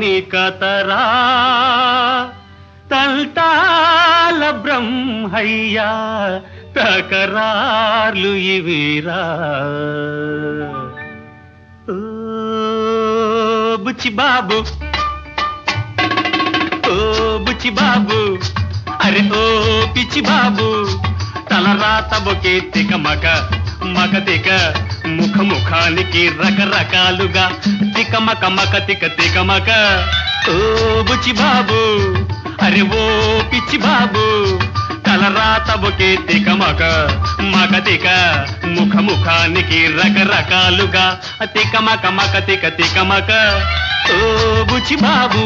రాని కతరా తంటాల బ్రహ్మయ్యా తకరార్లు ఇవిరా ఓ బుచ్చి బాబు ఓ బుచ్చి బాబు అరే ఓ పిచ్చి బాబు తలరాత బొకే తిక మక మక తిక ముఖ ముఖానికి రకరకాలుగా తిక మక మక తిక తిక మక ఓ బుచ్చి బాబు అరే ఓ పిచ్చి బాబు తలరాత బొకే తిక మక మక తిక ముఖ ముఖానికి రకరకాలుగా తిక మక మక తిక తిక మక ఓ బుచ్చి బాబు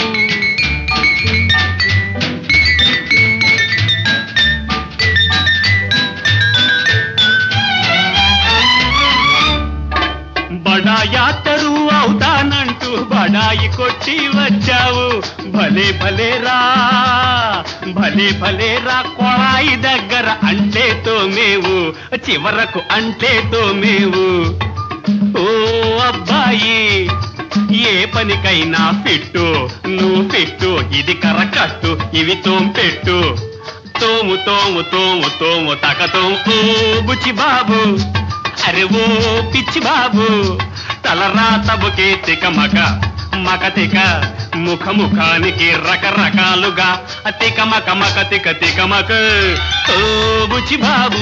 బడాయాతరు అవుతానంటూ బడాయి కొట్టి వచ్చావు భలే భలే రా భలే భలే రా కొళాయి దగ్గర అంటే తోమేవు చివరకు అంటే తోమేవు ఓ అబ్బాయి ఏ పనికైనా పెట్టు నువ్వు పెట్టు ఇది కరకట్టు ఇవి తోంపెట్టు తోము తోము తోము తోము తక తోము ఓ బుచ్చి బాబు అరే ఓ పిచ్చి బాబు తలరాత బుకే తిక మక మక తిక ముఖ ముఖానికి రకరకాలుగా తిక మక మక తిక తిక మక ఓ బుచ్చి బాబు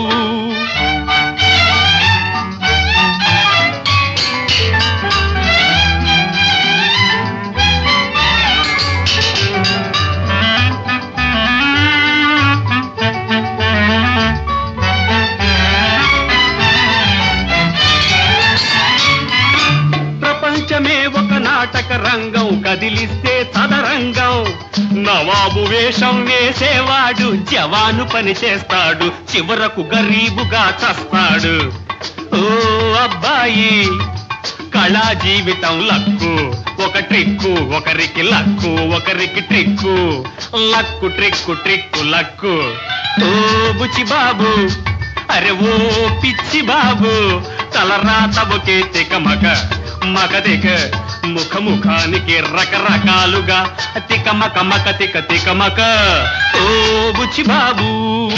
ప్రపంచమే ఒక నాటక రంగం కదిలిస్తే చదరంగం నవాబు వేషం వేసేవాడు జవాను పని చేస్తాడు చివరకు గరీబుగా చస్తాడు ఓ అబ్బాయి కళా జీవితం లక్కు ఒక ట్రిక్కు ఒకరికి లక్కు ఒకరికి trick luck trick trick luck ఓ బుచి బాబు అరే ఓ పిచ్చి బాబు తలరాత ఒకే తిక మక మక తిక ముఖ ముఖానికి రకరకాలుగా తిక మక మక తిక తిక మక ఓ బుచ్చి బాబు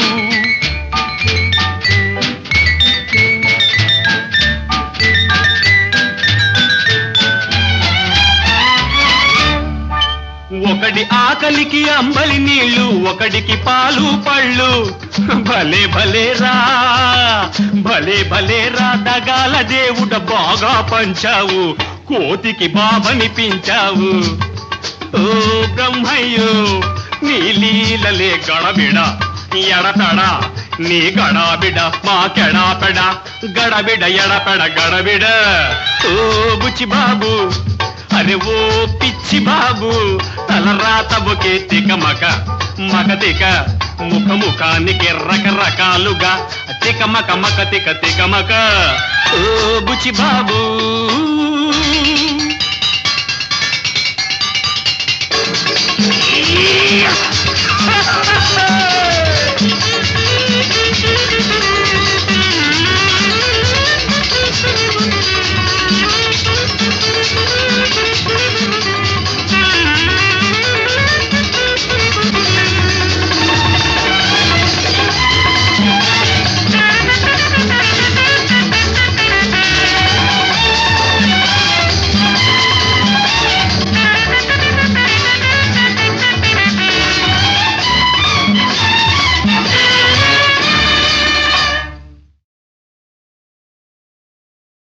ఒకడి ఆకలికి అంబలి నీళ్లు ఒకడికి పాలు పళ్ళు భలే భలే రా భలే భలే రా దగాల దేవుడ బాగా పంచావు కోతికి బాబనిపించావు ఓ బ్రహ్మయ్యో నీ లీలలే గడబిడ ఎడతడ నీ గడాబిడ మా కెడాపెడ గడబిడ ఎడపెడ గడబిడ ఓ బుచ్చి బాబు అరే ఓ పిచ్చి బాబు తలరాత బొకే తిక మక మక తిక ముఖ ముఖానికి రకరకాలుగా తిక మక మక తిక తిక మక ఓ బుచ్చి బాబు